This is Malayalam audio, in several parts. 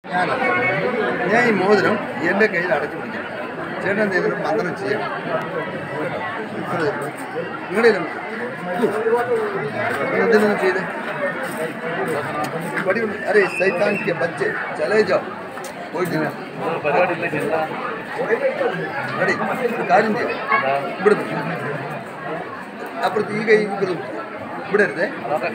ഞാൻ ഞാൻ ഈ മോതിരം എൻ്റെ കയ്യിൽ അടച്ചു പിടിക്കും ചേട്ടൻ എന്തെങ്കിലും മന്ത്രം ചെയ്യാം നിങ്ങളുടെ എന്തെങ്കിലും ചെയ്ത് പടി അരെ സൈത്താൻ കെ ബच्चे ചലേ ജാओ പോയിട്ട് റെഡി കാര്യം ചെയ്യാം ഇവിടെ പിടിക്ക്. അപ്പുറത്ത് ഈ കൈ ഇവിടെ പിടിക്ക്. ഇവിടെ ഇരുന്നേ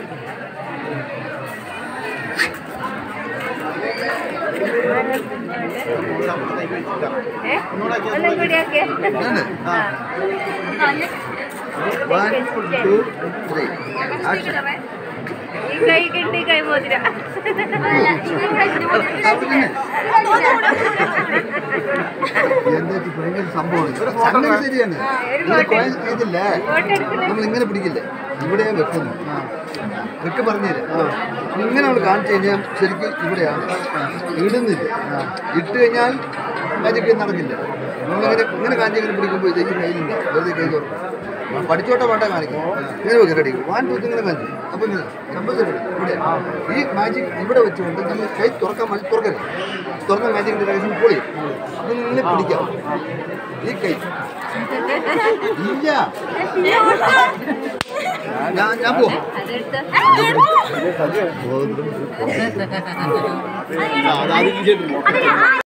ഏ? ഒന്നും കൂടി ആക്കിയേ. ഇങ്ങനെ. ആ. വൺ ടു ത്രീ ആക്ഷൻ ഈ കൈ കെട്ടി കൈ മോതിര എന്താ ഇത് ഭയങ്കര സംഭവമാണ് സംഗതി ശരിയാണ് ഇത് കോയ- ഇതില്ലേ നമ്മൾ ഇങ്ങനെ പിടിക്കില്ലേ ഇവിടെയാ വെക്കുന്നത് ഇതൊക്കെ പറഞ്ഞുതരാം ഇങ്ങനെ നമ്മൾ കാണിച്ചു കഴിഞ്ഞാൽ ശരിക്കും ഇവിടെയാണ് ഇടുന്നില്ല ഇട്ട് കഴിഞ്ഞാൽ മാജിക്ക് നടക്കില്ല നമ്മളിങ്ങനെ ഇങ്ങനെ കാണിച്ച് ഇങ്ങനെ പിടിക്കുമ്പോൾ ഇത് ഈ കയ്യിലില്ല വെറുതെ കൈ തുറക്കും പഠിച്ചോട്ടെ വേണ്ട കാണിക്കും ഇങ്ങനെ വെക്കും റെഡി വൺ ടു ഇങ്ങനെ കാണിച്ചു അപ്പോൾ ഇങ്ങനെ കമ്പൽസറി ഇവിടെ ഈ മാജിക് ഇവിടെ വെച്ചുകൊണ്ട് നമ്മൾ കൈ തുറക്കാൻ മതി തുറക്കരുത് തുറന്ന മാജിക്കിൻ്റെ രഹസ്യം പൊളി അപ്പം ഇങ്ങനെ പിടിക്കാം ഈ കൈ ഇല്ല ഞാൻ ഞാൻ പോവാം അതെടുത്ത് അതാദ്യം